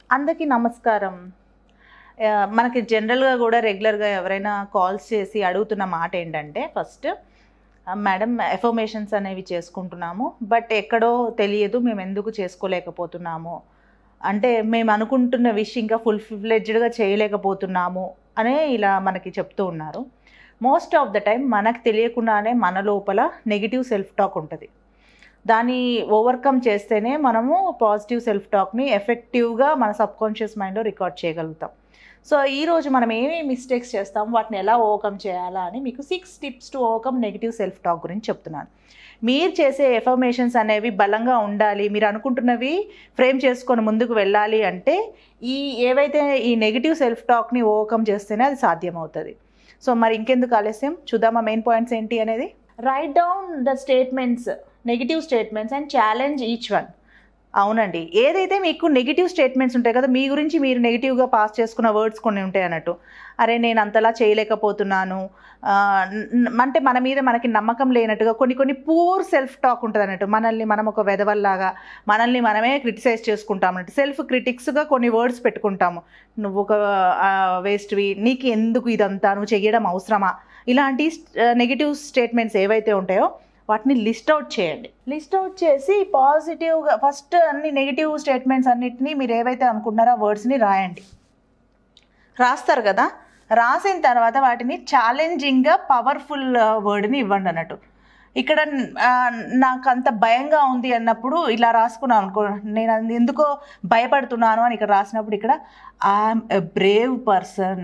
అందరికీ నమస్కారం ఆ, మనకి జనరల్గా కూడా రెగ్యులర్గా ఎవరైనా కాల్స్ చేసి అడుగుతున్న మాట ఏంటంటే ఫస్ట్ మేడం ఎఫర్మేషన్స్ అనేవి చేసుకుంటున్నాము బట్ ఎక్కడో తెలియదు మేము ఎందుకు చేసుకోలేకపోతున్నాము అంటే మేము అనుకుంటున్న విష్ ఇంకా ఫుల్ ఫ్లెడ్జ్డ్గా చేయలేకపోతున్నాము అనే ఇలా మనకి చెప్తూ ఉన్నారు మోస్ట్ ఆఫ్ ద టైం మనకు తెలియకుండానే మన లోపల నెగిటివ్ సెల్ఫ్ టాక్ ఉంటుంది దాన్ని ఓవర్కమ్ చేస్తేనే మనము పాజిటివ్ సెల్ఫ్ టాక్ని ఎఫెక్టివ్గా మన సబ్కాన్షియస్ మైండ్లో రికార్డ్ చేయగలుగుతాం సో ఈరోజు మనం ఏమేమి మిస్టేక్స్ చేస్తాం వాటిని ఎలా ఓవర్కమ్ చేయాలా అని మీకు six tips to overcome negative self talk గురించి చెప్తున్నాను మీరు చేసే ఎఫర్మేషన్స్ అనేవి బలంగా ఉండాలి మీరు అనుకుంటున్నవి ఫ్రేమ్ చేసుకొని ముందుకు వెళ్ళాలి అంటే ఈ ఏవైతే ఈ నెగిటివ్ సెల్ఫ్ టాక్ని ఓవర్కమ్ చేస్తేనే అది సాధ్యమవుతుంది సో మరి ఇంకెందుకు ఆలస్యం చూద్దామా మెయిన్ పాయింట్స్ ఏంటి అనేది write down the statements negative statements and challenge each one అవునండి ఏదైతే మీకు నెగిటివ్ స్టేట్మెంట్స్ ఉంటాయి కదా మీ గురించి మీరు నెగిటివ్గా పాస్ చేసుకున్న వర్డ్స్ కొన్ని ఉంటాయి అన్నట్టు అరే నేను అంతలా చేయలేకపోతున్నాను ఆ, న- అంటే మన మీద మనకి నమ్మకం లేనట్టుగా కొన్ని కొన్ని పూర్ సెల్ఫ్ టాక్ ఉంటుంది అన్నట్టు మనల్ని మనం ఒక వెదవల్లాగా మనల్ని మనమే క్రిటిసైజ్ చేసుకుంటాం అన్నట్టు సెల్ఫ్ క్రిటిక్స్గా కొన్ని వర్డ్స్ పెట్టుకుంటాము నువ్వు ఒక వేస్ట్వి నీకు ఎందుకు ఇదంతా నువ్వు చెయ్యడం అవసరమా ఇలాంటి నెగిటివ్ స్టేట్మెంట్స్ ఏవైతే ఉంటాయో వాటిని లిస్ట్ అవుట్ చేయండి లిస్ట్ అవుట్ చేసి పాజిటివ్గా ఫస్ట్ అన్ని నెగిటివ్ స్టేట్మెంట్స్ అన్నిటినీ మీరు ఏవైతే అనుకుంటున్నారో ఆ వర్డ్స్ని రాయండి రాస్తారు కదా రాసిన తర్వాత వాటిని ఛాలెంజింగ్గా పవర్ఫుల్ వర్డ్ని ఇవ్వండి అన్నట్టు ఇక్కడ ఆ, నాకు అంత భయంగా ఉంది అన్నప్పుడు ఇలా రాసుకున్నాను అనుకో నేను అది ఎందుకో భయపడుతున్నాను అని ఇక్కడ రాసినప్పుడు ఇక్కడ I'm a brave person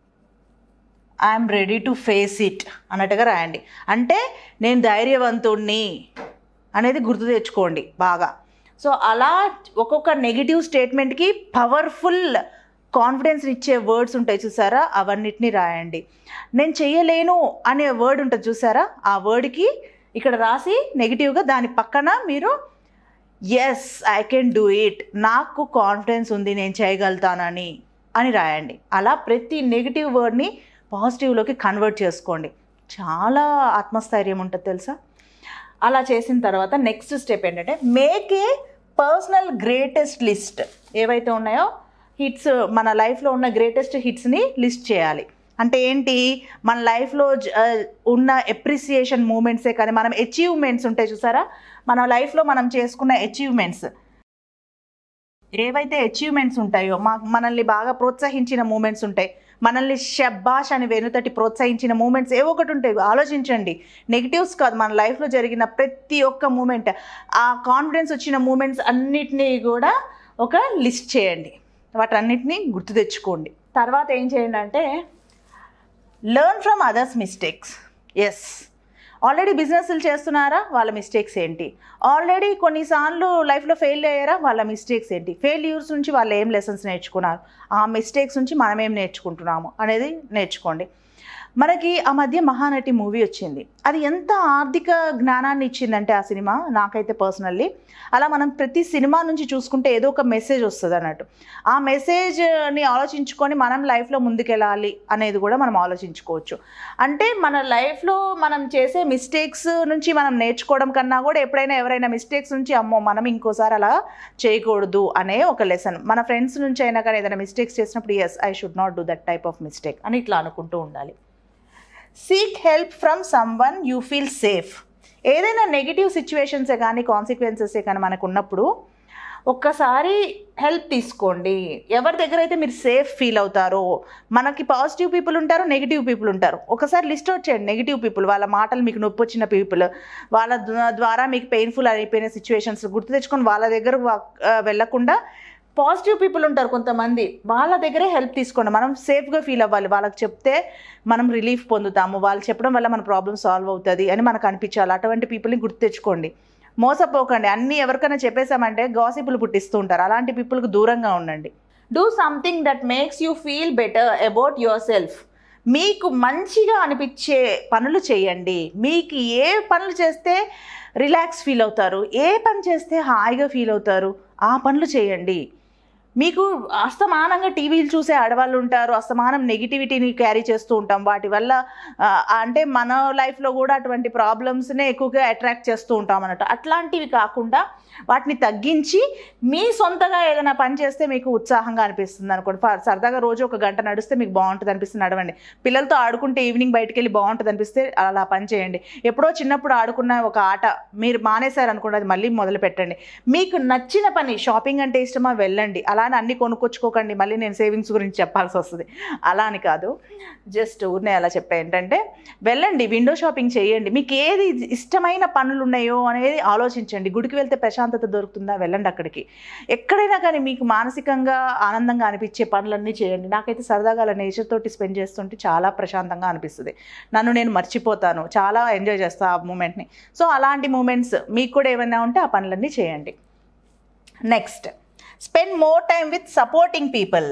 I'm ready to face it అన్నట్టుగా రాయండి అంటే నేను ధైర్యవంతుణ్ణి అనేది గుర్తు తెచ్చుకోండి బాగా సో అలా ఒక్కొక్క నెగిటివ్ స్టేట్మెంట్కి పవర్ఫుల్ కాన్ఫిడెన్స్ ఇచ్చే వర్డ్స్ ఉంటాయి చూసారా అవన్నిటిని రాయండి నేను చెయ్యలేను అనే వర్డ్ ఉంటుంది చూసారా ఆ వర్డ్కి ఇక్కడ రాసి నెగిటివ్గా దాని పక్కన మీరు yes I can do it నాకు కాన్ఫిడెన్స్ ఉంది నేను చేయగలుగుతానని అని రాయండి అలా ప్రతి నెగిటివ్ వర్డ్ని పాజిటివ్లోకి కన్వర్ట్ చేసుకోండి చాలా ఆత్మస్థైర్యం ఉంటుంది తెలుసా అలా చేసిన తర్వాత నెక్స్ట్ స్టెప్ ఏంటంటే make a personal greatest list ఏవైతే ఉన్నాయో హిట్స్ మన లైఫ్లో ఉన్న గ్రేటెస్ట్ హిట్స్ని లిస్ట్ చేయాలి అంటే ఏంటి మన లైఫ్లో జ- ఆ, ఉన్న ఎప్రిసియేషన్ మూమెంట్సే కానీ మనం అచీవ్మెంట్స్ ఉంటాయి చూసారా మన లైఫ్లో మనం చేసుకున్న అచీవ్మెంట్స్ ఏవైతే అచీవ్మెంట్స్ ఉంటాయో మా మనల్ని బాగా ప్రోత్సహించిన మూమెంట్స్ ఉంటాయి మనల్ని షబ్బాష్ అని వెనుతటి ప్రోత్సహించిన మూమెంట్స్ ఏవో ఒకటి ఉంటాయి ఆలోచించండి నెగిటివ్స్ కాదు మన లైఫ్లో జరిగిన ప్రతి ఒక్క మూమెంట్ ఆ కాన్ఫిడెన్స్ వచ్చిన మూమెంట్స్ అన్నిటినీ కూడా ఒక లిస్ట్ చేయండి వాటన్నిటిని గుర్తు తెచ్చుకోండి తర్వాత ఏం చేయండి అంటే learn from others mistakes yes already బిజినెస్లు చేస్తున్నారా వాళ్ళ మిస్టేక్స్ ఏంటి ఆల్రెడీ కొన్నిసార్లు లైఫ్లో ఫెయిల్ అయ్యారా వాళ్ళ మిస్టేక్స్ ఏంటి ఫెయిల్యూర్స్ నుంచి వాళ్ళు ఏం లెసన్స్ నేర్చుకున్నారు ఆ మిస్టేక్స్ నుంచి మనం ఏం నేర్చుకుంటున్నాము అనేది నేర్చుకోండి మనకి ఆ మధ్య మహానటి మూవీ వచ్చింది అది ఎంత ఆర్థిక జ్ఞానాన్ని ఇచ్చిందంటే ఆ సినిమా నాకైతే పర్సనల్లీ అలా మనం ప్రతి సినిమా నుంచి చూసుకుంటే ఏదో ఒక మెసేజ్ వస్తుంది అన్నట్టు ఆ మెసేజ్ని ఆలోచించుకొని మనం లైఫ్లో ముందుకెళ్ళాలి అనేది కూడా మనం ఆలోచించుకోవచ్చు అంటే మన లైఫ్లో మనం చేసే మిస్టేక్స్ నుంచి మనం నేర్చుకోవడం కన్నా కూడా ఎప్పుడైనా ఎవరైనా మిస్టేక్స్ నుంచి అమ్మో మనం ఇంకోసారి అలా చేయకూడదు అనే ఒక లెసన్ మన ఫ్రెండ్స్ నుంచి అయినా కానీ ఏదైనా మిస్టేక్స్ చేసినప్పుడు yes I should not do that type of mistake అని ఇట్లా అనుకుంటూ ఉండాలి seek help from someone you feel safe ఏదైనా నెగిటివ్ సిచ్యువేషన్సే కానీ కాన్సిక్వెన్సెసే కానీ మనకు ఉన్నప్పుడు ఒక్కసారి హెల్ప్ తీసుకోండి ఎవరి దగ్గర అయితే మీరు సేఫ్ ఫీల్ అవుతారో మనకి పాజిటివ్ పీపుల్ ఉంటారు నెగిటివ్ పీపుల్ ఉంటారు ఒకసారి లిస్ట్ అవుట్ చేయండి నెగిటివ్ పీపుల్ వాళ్ళ మాటలు మీకు నొప్పి వచ్చిన పీపుల్ వాళ్ళ ద్వా- ద్వారా మీకు పెయిన్ఫుల్ అయిపోయిన సిచ్యువేషన్స్ గుర్తు తెచ్చుకొని వాళ్ళ దగ్గర వా- ఆ, వెళ్ళకుండా పాజిటివ్ పీపుల్ ఉంటారు కొంతమంది వాళ్ళ దగ్గరే హెల్ప్ తీసుకోండి మనం సేఫ్గా ఫీల్ అవ్వాలి వాళ్ళకి చెప్తే మనం రిలీఫ్ పొందుతాము వాళ్ళు చెప్పడం వల్ల మన ప్రాబ్లమ్ సాల్వ్ అవుతుంది అని మనకు అనిపించాలి అటువంటి పీపుల్ని గుర్తు తెచ్చుకోండి మోసపోకండి అన్నీ ఎవరికైనా చెప్పేశామంటే గాసిపులు పుట్టిస్తూ ఉంటారు అలాంటి పీపుల్కి దూరంగా ఉండండి do something that makes you feel better about yourself మీకు మంచిగా అనిపించే పనులు చేయండి మీకు ఏ పనులు చేస్తే రిలాక్స్ ఫీల్ అవుతారు ఏ పని చేస్తే హాయిగా ఫీల్ అవుతారు ఆ పనులు చేయండి మీకు అస్తమానంగా టీవీలు చూసే ఆడవాళ్ళు ఉంటారు అస్తమానం నెగిటివిటీని క్యారీ చేస్తూ ఉంటాం వాటి వల్ల ఆ, అంటే మన లైఫ్లో కూడా అటువంటి ప్రాబ్లమ్స్నే ఎక్కువగా అట్రాక్ట్ చేస్తూ ఉంటాం అన్నట్టు అట్లాంటివి కాకుండా వాటిని తగ్గించి మీ సొంతగా ఏదైనా పని చేస్తే మీకు ఉత్సాహంగా అనిపిస్తుంది అనుకోండి ఫర్- సరదాగా రోజు ఒక గంట నడిస్తే మీకు బాగుంటుంది అనిపిస్తుంది నడవండి పిల్లలతో ఆడుకుంటే ఈవినింగ్ బయటికి వెళ్ళి బాగుంటుంది అనిపిస్తే అలా పని చేయండి ఎప్పుడో చిన్నప్పుడు ఆడుకున్న ఒక ఆట మీరు మానేశారు అనుకోండి అది మళ్ళీ మొదలు పెట్టండి మీకు నచ్చిన పని షాపింగ్ అంటే ఇష్టమా వెళ్ళండి అలానే అన్ని కొనుక్కొచ్చుకోకండి మళ్ళీ నేను సేవింగ్స్ గురించి చెప్పాల్సి వస్తుంది అలా అని కాదు జస్ట్ ఊరినే అలా చెప్పా ఏంటంటే వెళ్ళండి విండో షాపింగ్ చేయండి మీకు ఏది ఇష్టమైన పనులు ఉన్నాయో అనేది ఆలోచించండి గుడికి వెళ్తే ప్రశాంతత దొరుకుతుందా వెళ్ళండి అక్కడికి ఎక్కడైనా కానీ మీకు మానసికంగా ఆనందంగా అనిపించే పనులన్నీ చేయండి నాకైతే సరదాగా అలా నేచర్ తోటి స్పెండ్ చేస్తుంటే చాలా ప్రశాంతంగా అనిపిస్తుంది నన్ను నేను మర్చిపోతాను చాలా ఎంజాయ్ చేస్తాను ఆ మూమెంట్ని సో అలాంటి మూమెంట్స్ మీకు కూడా ఏమైనా ఉంటే ఆ పనులన్నీ చేయండి next spend more time with supporting people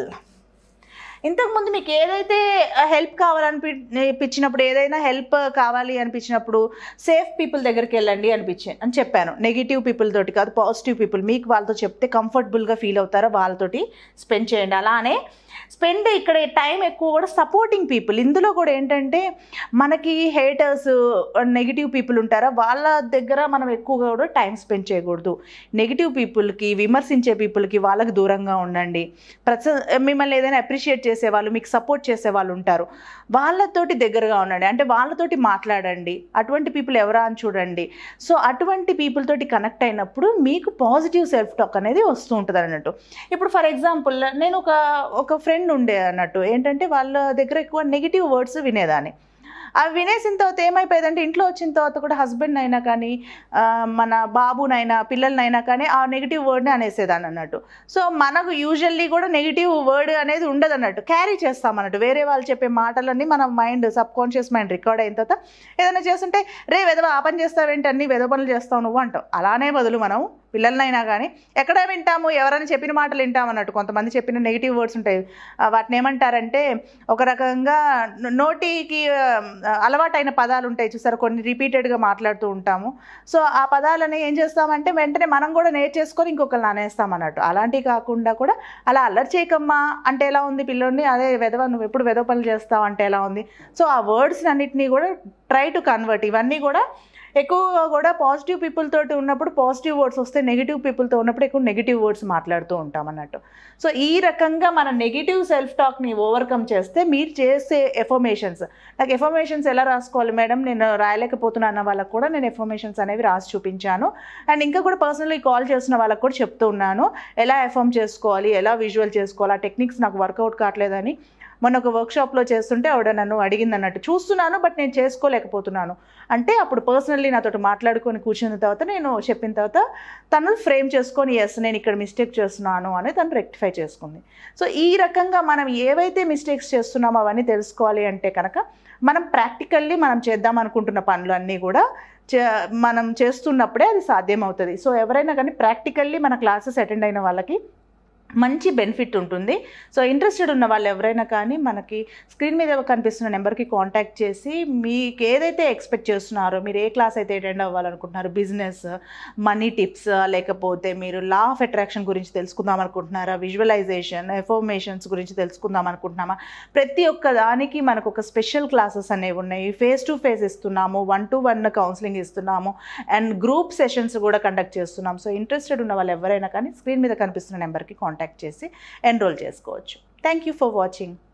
ఇంతకుముందు మీకు ఏదైతే హెల్ప్ కావాలనిపి అనిపించినప్పుడు ఏదైనా హెల్ప్ కావాలి అనిపించినప్పుడు సేఫ్ పీపుల్ దగ్గరికి వెళ్ళండి అనిపించి అని చెప్పాను నెగిటివ్ పీపుల్ తోటి కాదు పాజిటివ్ పీపుల్ మీకు వాళ్ళతో చెప్తే కంఫర్టబుల్గా ఫీల్ అవుతారో వాళ్ళతోటి స్పెండ్ చేయండి అలానే స్పెండ్ ఇక్కడ టైం ఎక్కువ కూడా సపోర్టింగ్ పీపుల్ ఇందులో కూడా ఏంటంటే మనకి హేటర్స్ నెగిటివ్ పీపుల్ ఉంటారా వాళ్ళ దగ్గర మనం ఎక్కువగా కూడా టైం స్పెండ్ చేయకూడదు నెగిటివ్ పీపుల్కి విమర్శించే పీపుల్కి వాళ్ళకి దూరంగా ఉండండి ప్రతి మిమ్మల్ని ఏదైనా అప్రిషియేట్ చేసేవాళ్ళు మీకు సపోర్ట్ చేసే వాళ్ళు ఉంటారు వాళ్ళతోటి దగ్గరగా ఉండండి అంటే వాళ్ళతోటి మాట్లాడండి అటువంటి పీపుల్ ఎవరా అని చూడండి సో అటువంటి పీపుల్ తోటి కనెక్ట్ అయినప్పుడు మీకు పాజిటివ్ సెల్ఫ్ టాక్ అనేది వస్తూ ఉంటుంది అన్నట్టు ఇప్పుడు ఫర్ ఎగ్జాంపుల్ నేను ఒక ఒక ఫ్రెండ్ ఉండే అన్నట్టు ఏంటంటే వాళ్ళ దగ్గర ఎక్కువ నెగిటివ్ వర్డ్స్ వినేదాన్ని అవి వినేసిన తర్వాత ఏమైపోయేదంటే ఇంట్లో వచ్చిన తర్వాత కూడా హస్బెండ్ అయినా కానీ ఆ, మన బాబునైనా పిల్లలనైనా కానీ ఆ నెగిటివ్ వర్డ్ని అనేసేదాన్ని అన్నట్టు సో మనకు యూజువల్లీ కూడా నెగిటివ్ వర్డ్ అనేది ఉండదు అన్నట్టు క్యారీ చేస్తాం అన్నట్టు వేరే వాళ్ళు చెప్పే మాటలన్నీ మన mind subconscious mind record అయిన తర్వాత ఏదైనా చేస్తుంటే రే వెదవ ఆ పని చేస్తావేంటి అన్ని వెదవ పనులు చేస్తావు నువ్వు అంటావు అలానే బదులు మనం పిల్లలనైనా కానీ ఎక్కడ వింటాము ఎవరైనా చెప్పిన మాటలు వింటాం అన్నట్టు కొంతమంది చెప్పిన నెగిటివ్ వర్డ్స్ ఉంటాయి ఆ, వాటిని ఏమంటారంటే ఒక రకంగా నోటికి ఆ, అలవాటైన పదాలు ఉంటాయి చూసారు కొన్ని రిపీటెడ్గా మాట్లాడుతూ ఉంటాము సో ఆ పదాలని ఏం చేస్తామంటే వెంటనే మనం కూడా నేర్చేసుకొని ఇంకొకరిని అనేస్తాం అన్నట్టు అలాంటివి కాకుండా కూడా అలా అల్లరి చేయకమ్మా అంటే ఎలా ఉంది పిల్లోడిని అదే వెదవ నువ్వు ఎప్పుడు వెదవ పనులు చేస్తావు అంటే ఎలా ఉంది సో ఆ వర్డ్స్ అన్నిటినీ కూడా ట్రై టు కన్వర్ట్ ఇవన్నీ కూడా ఎక్కువగా కూడా పాజిటివ్ పీపుల్ తోటి ఉన్నప్పుడు పాజిటివ్ వర్డ్స్ వస్తే నెగిటివ్ పీపుల్తో ఉన్నప్పుడు ఎక్కువ నెగిటివ్ వర్డ్స్ మాట్లాడుతూ ఉంటాం అన్నట్టు సో ఈ రకంగా మన నెగిటివ్ సెల్ఫ్ టాక్ని ఓవర్కమ్ చేస్తే మీరు చేసే ఎఫర్మేషన్స్ నాకు ఎఫర్మేషన్స్ ఎలా రాసుకోవాలి మేడం నేను రాయలేకపోతున్నాను అన్న వాళ్ళకు కూడా నేను ఎఫర్మేషన్స్ అనేవి రాసి చూపించాను అండ్ ఇంకా కూడా పర్సనలీ కాల్ చేసిన వాళ్ళకు కూడా చెప్తూ ఉన్నాను ఎలా ఎఫర్మ్ చేసుకోవాలి ఎలా విజువల్ చేసుకోవాలి ఆ టెక్నిక్స్ నాకు వర్కౌట్ కావట్లేదని మొన్న ఒక వర్క్షాప్లో చేస్తుంటే ఆవిడ నన్ను అడిగింది అన్నట్టు చూస్తున్నాను బట్ నేను చేసుకోలేకపోతున్నాను అంటే అప్పుడు పర్సనల్లీ నాతో మాట్లాడుకొని కూర్చున్న తర్వాత నేను చెప్పిన తర్వాత తను ఫ్రేమ్ చేసుకొని ఎస్ నేను ఇక్కడ మిస్టేక్ చేస్తున్నాను అని తను రెక్టిఫై చేసుకుంది సో ఈ రకంగా మనం ఏవైతే మిస్టేక్స్ చేస్తున్నామో అవన్నీ తెలుసుకోవాలి అంటే కనుక మనం ప్రాక్టికల్లీ మనం చేద్దాం అనుకుంటున్న పనులు అన్నీ కూడా చే- మనం చేస్తున్నప్పుడే అది సాధ్యమవుతుంది సో ఎవరైనా కానీ ప్రాక్టికల్లీ మన క్లాసెస్ అటెండ్ అయిన వాళ్ళకి మంచి బెనిఫిట్ ఉంటుంది సో ఇంట్రెస్టెడ్ ఉన్న వాళ్ళు ఎవరైనా కానీ మనకి స్క్రీన్ మీద కనిపిస్తున్న నెంబర్కి కాంటాక్ట్ చేసి మీకు ఏదైతే ఎక్స్పెక్ట్ చేస్తున్నారో మీరు ఏ క్లాస్ అయితే అటెండ్ అవ్వాలనుకుంటున్నారో బిజినెస్ మనీ టిప్స్ లేకపోతే మీరు లా ఆఫ్ అట్రాక్షన్ గురించి తెలుసుకుందాం అనుకుంటున్నారా విజువలైజేషన్ ఎఫర్మేషన్స్ గురించి తెలుసుకుందాం అనుకుంటున్నామా ప్రతి ఒక్క దానికి మనకు ఒక స్పెషల్ క్లాసెస్ అనేవి ఉన్నాయి ఫేస్ టు ఫేస్ ఇస్తున్నాము వన్ టు వన్ కౌన్సిలింగ్ ఇస్తున్నాము అండ్ గ్రూప్ సెషన్స్ కూడా కండక్ట్ చేస్తున్నాం సో ఇంట్రెస్టెడ్ ఉన్న వాళ్ళు ఎవరైనా కానీ స్క్రీన్ మీద కనిపిస్తున్న నెంబర్కి కాంటాక్ట్ చేసి ఎన్రోల్ చేసుకోవచ్చు థ్యాంక్ యూ ఫర్ వాచింగ్